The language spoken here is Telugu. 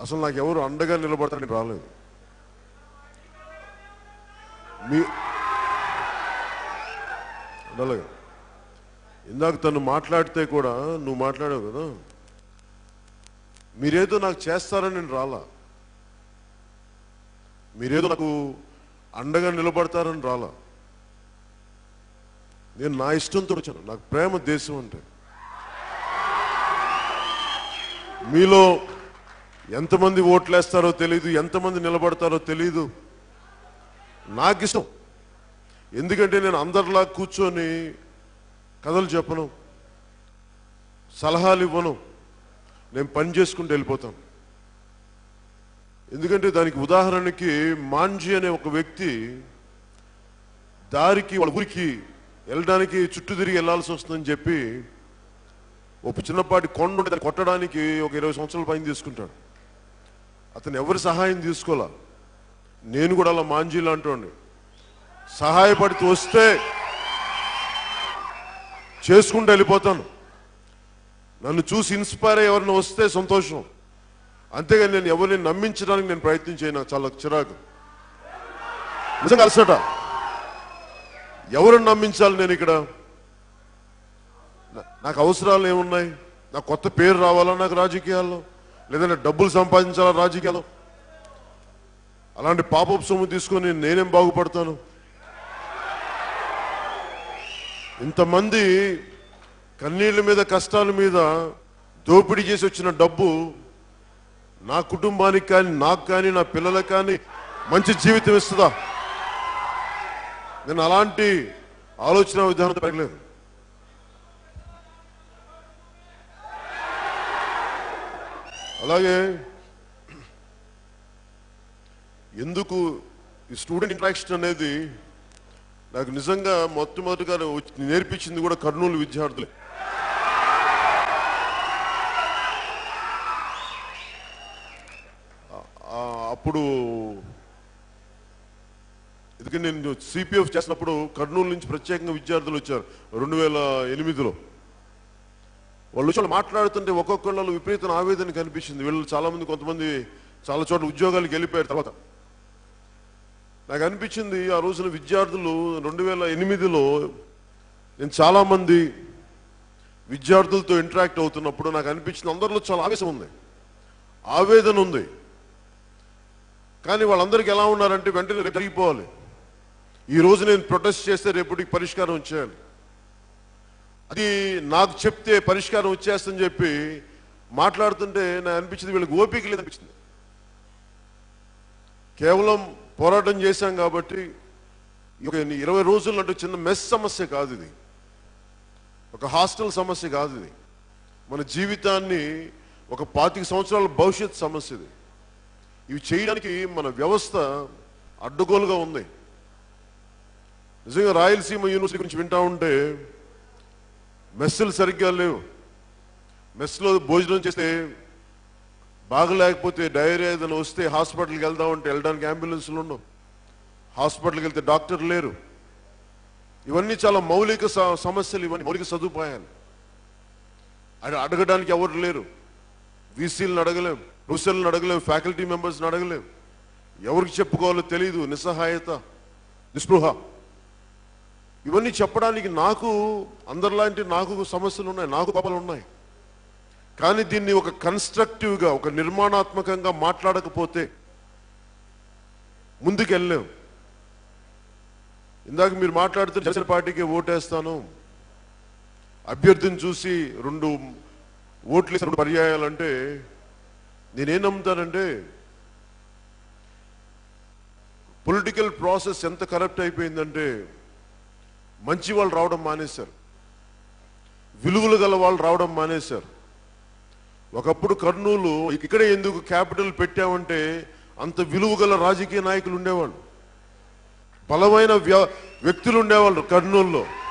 అసలు నాకు ఎవరు అండగా నిలబడతారని రాలేదు మీ అలాగే ఇందాక తను మాట్లాడితే కూడా నువ్వు మాట్లాడావు కదా మీరేదో నాకు చేస్తారని నేను రాలా మీరేదో నాకు అండగా నిలబడతారని రాలా నేను నా ఇష్టంతో వచ్చాను నాకు ప్రేమ దేశం అంటే మీలో ఎంతమంది ఓట్లేస్తారో తెలియదు ఎంతమంది నిలబడతారో తెలియదు నాకు ఇష్టం ఎందుకంటే నేను అందరిలా కూర్చొని కథలు చెప్పను సలహాలు ఇవ్వను నేను పని చేసుకుంటూ వెళ్ళిపోతాను ఎందుకంటే దానికి ఉదాహరణకి మాంజీ అనే ఒక వ్యక్తి దారికి వాళ్ళ ఊరికి వెళ్ళడానికి చుట్టూ తిరిగి వెళ్ళాల్సి వస్తుందని చెప్పి ఒక చిన్నపాటి కొండ ఉంటే దాన్ని కొట్టడానికి ఒక ఇరవై సంవత్సరాల పైన తీసుకుంటాడు అతను ఎవరి సహాయం తీసుకోవాలా నేను కూడా అలా మాంజీ లాంటి సహాయపడితే వస్తే చేసుకుంటూ వెళ్ళిపోతాను నన్ను చూసి ఇన్స్పైర్ అయ్యి ఎవరిని వస్తే సంతోషం అంతేగాని నేను ఎవరిని నమ్మించడానికి నేను ప్రయత్నం చేయను నాకు చాలా చిరాకు నిజంగా అలసట ఎవరిని నమ్మించాలి నేను ఇక్కడ నా- నాకు అవసరాలు ఏమున్నాయి నాకు కొత్త పేరు రావాలా నాకు రాజకీయాల్లో లేదంటే డబ్బులు సంపాదించాలా రాజకీయాల్లో అలాంటి పాపప్ సొమ్ము తీసుకొని నేనేం బాగుపడతాను ఇంతమంది కన్నీళ్ళ మీద కష్టాల మీద దోపిడీ చేసి వచ్చిన డబ్బు నా కుటుంబానికి కానీ నాకు కానీ నా పిల్లలకు కానీ మంచి జీవితం ఇస్తుందా నేను అలాంటి ఆలోచన విధానం పెరగలేదు అలాగే ఎందుకు ఈ స్టూడెంట్ ఇంట్రాక్షన్ అనేది నాకు నిజంగా మొట్టమొదటిగా వచ్చి- నేర్పించింది కూడా కర్నూలు విద్యార్థులే ఆ, అప్పుడు ఎందుకంటే నేను సిపిఎఫ్ చేసినప్పుడు కర్నూలు నుంచి ప్రత్యేకంగా విద్యార్థులు వచ్చారు రెండు వేల ఎనిమిదిలో వాళ్ళు వచ్చి వాళ్ళు మాట్లాడుతుంటే ఒక్కొక్కళ్ళు విపరీతమైన ఆవేదన కనిపించింది వీళ్ళు చాలా మంది కొంతమంది చాలా చోట్ల ఉద్యోగాలకు వెళ్ళిపోయారు తర్వాత నాకు అనిపించింది ఆ రోజున విద్యార్థులు రెండు వేల ఎనిమిదిలో నేను చాలా మంది విద్యార్థులతో ఇంటరాక్ట్ అవుతున్నప్పుడు నాకు అనిపించింది అందరిలో చాలా ఆవేశం ఉంది ఆవేదన ఉంది కానీ వాళ్ళందరికీ ఎలా ఉన్నారంటే వెంటనే రేపు జరిగిపోవాలి ఈ రోజు నేను ప్రొటెస్ట్ చేస్తే రేపటికి పరిష్కారం వచ్చేయాలి అది నాకు చెప్తే పరిష్కారం వచ్చేస్తుందని చెప్పి మాట్లాడుతుంటే నాకు అనిపించింది వీళ్ళకి ఓపిక లేదనిపించింది కేవలం పోరాటం చేశాం కాబట్టి ఒక ఇరవై రోజులు అంటే చిన్న మెస్ సమస్య కాదు ఇది ఒక హాస్టల్ సమస్య కాదు ఇది మన జీవితాన్ని ఒక పాతిక సంవత్సరాల భవిష్యత్ సమస్య ఇది ఇవి చేయడానికి మన వ్యవస్థ అడ్డగోలుగా ఉంది నిజంగా రాయలసీమ యూనివర్సిటీ గురించి వింటా ఉంటే మెస్సులు సరిగ్గా లేవు మెస్లో భోజనం చేస్తే బాగలేకపోతే డైరియా ఏదైనా వస్తే హాస్పిటల్కి వెళ్దామంటే వెళ్ళడానికి అంబులెన్స్లు ఉండవు హాస్పిటల్కి వెళ్తే డాక్టర్ లేరు ఇవన్నీ చాలా మౌలిక స- సమస్యలు ఇవన్నీ మౌలిక సదుపాయాలు అది అడగడానికి ఎవరు లేరు వీసీలను అడగలేం ప్రొఫెసర్లను అడగలేం ఫ్యాకల్టీ మెంబర్స్ని అడగలేం ఎవరికి చెప్పుకోవాలో తెలియదు నిస్సహాయత నిస్పృహ ఇవన్నీ చెప్పడానికి నాకు అందరిలాంటి నాకు సమస్యలు ఉన్నాయి నాకు పాపలు ఉన్నాయి కానీ దీన్ని ఒక కన్స్ట్రక్టివ్గా ఒక నిర్మాణాత్మకంగా మాట్లాడకపోతే ముందుకు వెళ్ళలేం ఇందాక మీరు మాట్లాడుతూ జనసేన పార్టీకి ఓటేస్తాను అభ్యర్థిని చూసి రెండు ఓట్లు వేసి రెండు పర్యాయాలంటే నేనేం నమ్ముతానంటే పొలిటికల్ ప్రాసెస్ ఎంత కరప్ట్ అయిపోయిందంటే మంచి వాళ్ళు రావడం మానేశారు విలువలు గల వాళ్ళు రావడం మానేశారు ఒకప్పుడు కర్నూలు ఇక్కడే ఎందుకు క్యాపిటల్ పెట్టామంటే అంత విలువ గల రాజకీయ నాయకులు ఉండేవాళ్ళు బలమైన వ్య- వ్యక్తులు ఉండేవాళ్ళు కర్నూలులో